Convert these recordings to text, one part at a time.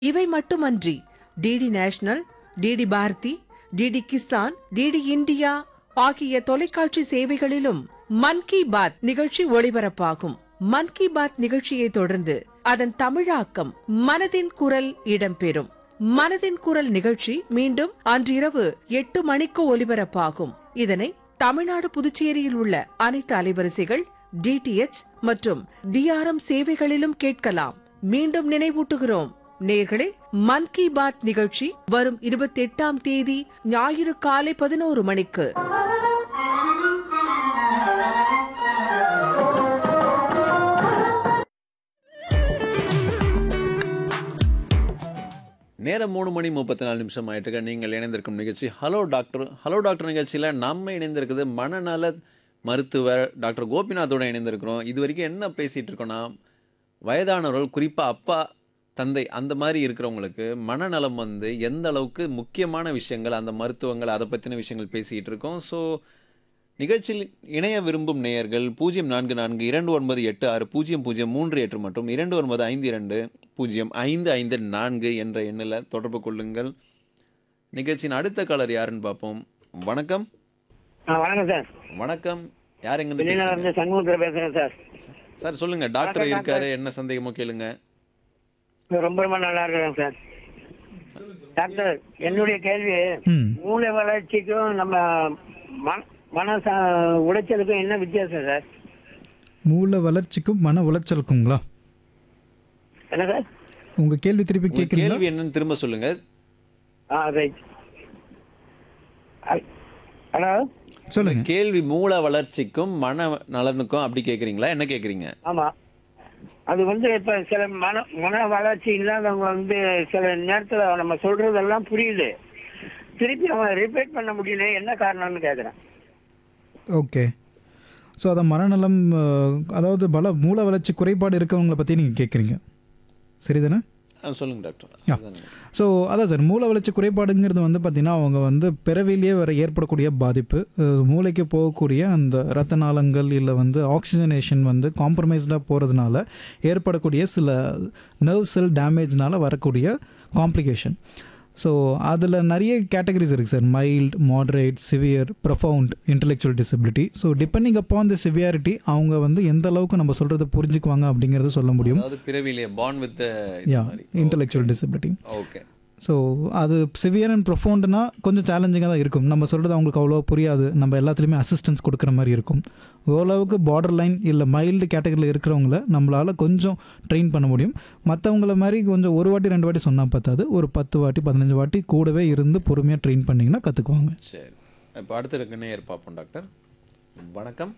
இவை மட்டுமன்றி DD national DD Bharati DD Kisan DD India ஆகிய தொலைக்காட்சி சேவைகளிலும் மன் கி பாத் நிகழ்ச்சி ஒளிபரப்பாகும் மன் கி பாத் நிகழ்ச்சியை தொடர்ந்து அதன் தமிழாக்கம் மனதின் குரல் இடம்பெறும் மனதின் குரல் நிகழ்ச்சி மீண்டும் அன்றிரவு எட்டு மணிக்கு ஒலிபரப்பாகும் இதனை தமிழ்நாடு புதுச்சேரியில் உள்ள அனைத்து அலைவரிசைகள் டிடிஎச் மற்றும் டிஆர்எம் சேவைகளிலும் கேட்கலாம் மீண்டும் நினைவூட்டுகிறோம் நேர்களே மன் கி பாத் நிகழ்ச்சி வரும் இருபத்தி எட்டாம் தேதி ஞாயிறு காலை பதினோரு மணிக்கு நேரம் மூணு மணி முப்பத்தி நாலு நிமிஷம் ஆயிட்டுருக்க நீங்கள் இணைந்திருக்கும் நிகழ்ச்சி ஹலோ டாக்டர் ஹலோ டாக்டர் நிகழ்ச்சியில் நம்ம இணைந்திருக்குது மனநல மருத்துவர் டாக்டர் கோபிநாத்தோட இணைந்திருக்கிறோம் இது வரைக்கும் என்ன பேசிகிட்டு இருக்கோன்னா வயதானவர்கள் குறிப்பாக அப்பா தந்தை அந்த மாதிரி இருக்கிறவங்களுக்கு மனநலம் வந்து எந்த அளவுக்கு முக்கியமான விஷயங்கள் அந்த மருத்துவங்கள் அதை பற்றின விஷயங்கள் பேசிக்கிட்டு இருக்கோம் ஸோ நிகழ்ச்சியில் இணைய விரும்பும் நேயர்கள் பூஜ்ஜியம் நான்கு நான்கு இரண்டு ஒன்பது எட்டு ஆறு பூஜ்ஜியம் பூஜ்ஜியம் மூன்று எட்டு மற்றும் இரண்டு ஒன்பது ஐந்து இரண்டு பூஜ்ஜியம் ஐந்து ஐந்து நான்கு என்ற எண்ணில் தொடர்பு கொள்ளுங்கள் நிகழ்ச்சியின் அடுத்த காலர் யாருன்னு பார்ப்போம் வணக்கம் ஆ வணக்கம் சார் வணக்கம் யார் எங்க வெளிநாடு இருந்து சண்முகத்தில் பேசுகிறேன் சார் சார் சொல்லுங்க டாக்டர் வணக்கம், இருக்காரு என்ன சந்தேகமோ கேளுங்க ரொம்ப ரொம்ப நல்லா இருக்கிறேன் சார் டாக்டர் என்னுடைய கேள்வி ம் மூளை வளர்ச்சிக்கும் நம்ம மன மன ச- உளைச்சலுக்கும் என்ன வித்தியாசம் சார் மூளை வளர்ச்சிக்கும் மன உளைச்சலுக்குங்களா என்ன சார் உங்க கேள்வி திருப்பி உங்க கேட்குறீங்களா கேள்வி என்னன்னு திரும்ப சொல்லுங்க ஆ ரைட் ஹலோ சொல்லுங்க கேள்வி மூளை வளர்ச்சிக்கும் மன நலனுக்கும் அப்படி கேக்குறீங்களா என்ன கேக்குறீங்க ஆமாம் அது வந்து இப்போ சில மன மன வளர்ச்சி இல்லாதவங்க வந்து சில நேரத்தில் நம்ம சொல்றதெல்லாம் புரியுது திருப்பி அவங்க ரிப்பீட் பண்ண முடியல என்ன காரணம்னு கேட்குறேன் ஓகே ஸோ அதை மனநலம் அஹ், அதாவது பல மூளை வளர்ச்சி குறைபாடு இருக்கவங்கள பற்றி நீங்கள் கேட்குறீங்க சரிதானே ஆ, சொல்லுங்க டாக்டர் யா. அதுதானே. ஸோ அதான் சார் மூளை வளர்ச்சி குறைபாடுங்கிறது வந்து பார்த்திங்கன்னா அவங்க வந்து பிறவிலேயே வர ஏற்படக்கூடிய பாதிப்பு அஹ், மூளைக்கு போகக்கூடிய அந்த ரத்த நாளங்கள் இல்லை வந்து ஆக்சிஜனேஷன் வந்து காம்ப்ரமைஸ்டாக போகிறதுனால ஏற்படக்கூடிய சில நர்வ் செல் டேமேஜ்னால வரக்கூடிய காம்ப்ளிகேஷன் ஸோ அதில் நிறைய கேட்டகரிஸ் இருக்குது sir mild moderate severe profound intellectual disability so depending upon the severity அவங்க வந்து எந்த அளவுக்கு நம்ம சொல்கிறத புரிஞ்சுக்குவாங்க அப்படிங்கிறத சொல்ல முடியும் அதாவது பிறவிலே born with yeah intellectual disability okay so அது சிவியர் அண்ட் ப்ரொஃபவுண்ட்னா கொஞ்சம் சேலஞ்சிங்காக தான் இருக்கும் நம்ம சொல்கிறது அவங்களுக்கு அவ்வளோ புரியாது நம்ம எல்லாத்துலேயுமே அசிஸ்டன்ஸ் கொடுக்குற மாதிரி இருக்கும் ஓரளவுக்கு பார்டர் லைன் இல்லை மைல்டு கேட்டகரியில் இருக்கிறவங்கள நம்மளால் கொஞ்சம் ட்ரெயின் பண்ண முடியும் மற்றவங்கள மாதிரி கொஞ்சம் ஒரு வாட்டி ரெண்டு வாட்டி சொன்னால் பார்த்தாது ஒரு பத்து வாட்டி பதினஞ்சு வாட்டி கூடவே இருந்து பொறுமையாக ட்ரெயின் பண்ணிங்கன்னா கற்றுக்குவாங்க சரி இப்போ அடுத்த இருக்க நேயர் பார்ப்போம் டாக்டர் வணக்கம்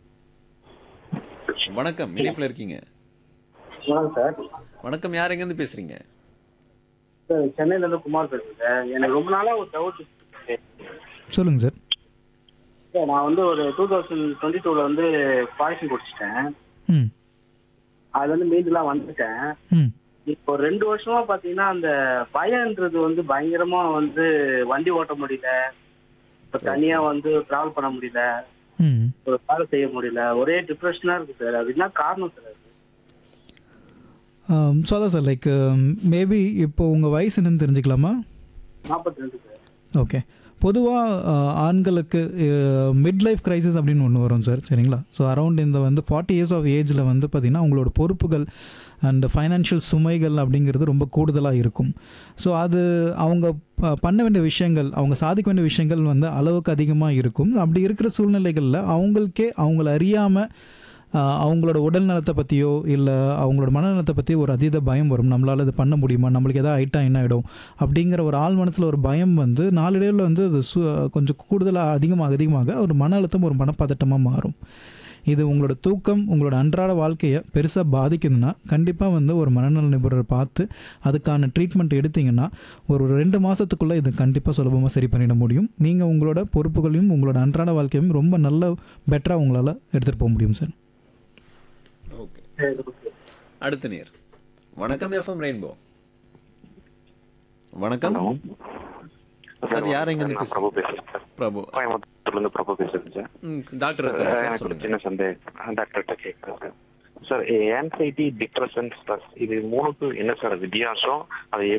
வணக்கம் இணைப்பில் இருக்கீங்க வணக்கம் சார் வணக்கம் யார் எங்கேருந்து பேசுறீங்க சார் சென்னையில இருந்து குமார் பேசுறேன் சார் எனக்கு ரொம்ப நாளா ஒரு டவுட் சொல்லுங்கள் சார் சார் நான் வந்து ஒரு டூ தௌசண்ட் டுவெண்ட்டி டூல வந்து பாய்சன் குடிச்சிட்டேன் ம் அதுல இருந்து மீண்டுலாம் வந்துட்டேன் ம் இப்போ ரெண்டு வருஷமா பாத்தீங்கன்னா அந்த பயம்ன்றது வந்து பயங்கரமா வந்து வண்டி ஓட்ட முடியல இப்போ தனியா வந்து டிராவல் பண்ண முடியல ம் ஒரு வேலை செய்ய முடியல ஒரே டிப்ரெஷனா இருக்கு சார் அது என்ன காரணம் சார் அது ஸோ அதான் சார் லைக் மேபி இப்போ உங்கள் வயசு என்னன்னு தெரிஞ்சுக்கலாமா நாற்பத்தி ரெண்டு சார் ஓகே பொதுவாக ஆண்களுக்கு மிட் லைஃப் கிரைசிஸ் அப்படின்னு ஒன்று வரும் சார் சரிங்களா ஸோ அரௌண்ட் இந்த வந்து ஃபார்ட்டி இயர்ஸ் ஆஃப் ஏஜில் வந்து பார்த்திங்கன்னா உங்களோட பொறுப்புகள் அண்ட் ஃபைனான்ஷியல் சுமைகள் அப்படிங்கிறது ரொம்ப கூடுதலாக இருக்கும் ஸோ அது அவங்க ப- பண்ண வேண்டிய விஷயங்கள் அவங்க சாதிக்க வேண்டிய விஷயங்கள் வந்து அளவுக்கு அதிகமாக இருக்கும் அப்படி இருக்கிற சூழ்நிலைகளில் அவங்களுக்கே அவங்கள அறியாமல் ஆஹ் அவங்களோட உடல் நலத்தை பற்றியோ இல்லை அவங்களோட மனநலத்தை பற்றி ஒரு அதீத பயம் வரும் நம்மளால் இது பண்ண முடியுமா நம்மளுக்கு எதாவது ஆயிட்டா என்ன ஆகிடும் அப்படிங்கிற ஒரு ஆள் மனசில் ஒரு பயம் வந்து நாளடைவில் வந்து அது சு கொஞ்சம் கூடுதலாக அதிகமாக அதிகமாக ஒரு மன அழுத்தம் ஒரு மனப்பதட்டமாக மாறும் இது உங்களோட தூக்கம் உங்களோட அன்றாட வாழ்க்கையை பெருசாக பாதிக்குதுன்னா கண்டிப்பாக வந்து ஒரு மனநல நிபுணரை பார்த்து அதுக்கான ட்ரீட்மெண்ட் எடுத்தீங்கன்னா ஒரு ரெண்டு மாதத்துக்குள்ளே இது கண்டிப்பாக சுலபமாக சரி பண்ணிட முடியும் நீங்கள் உங்களோட பொறுப்புகளையும் உங்களோட அன்றாட வாழ்க்கையும் ரொம்ப நல்ல பெட்டராக உங்களால் எடுத்துகிட்டு போக முடியும் சார் ஓகே அடுத்த நேர் வணக்கம் எஃப்எம் ரெயின்போ வணக்கம் சார் யார் எங்கேருந்து நான் பேசுறீங்க பிரபு பேசுறேன் சார் பிரபு கோயம்புத்தூர்ல இருந்து பிரபு பேசுறேன் சார் ம், டாக்டர் இருக்காரு சார் எனக்கு ஒரு சொல்லுங்க சின்ன சந்தேகம் டாக்டர்கிட்ட கேட்குறேன் sir sir anxiety depression stress இது மூணுக்கும் என்ன சார் வித்தியாசம் அதை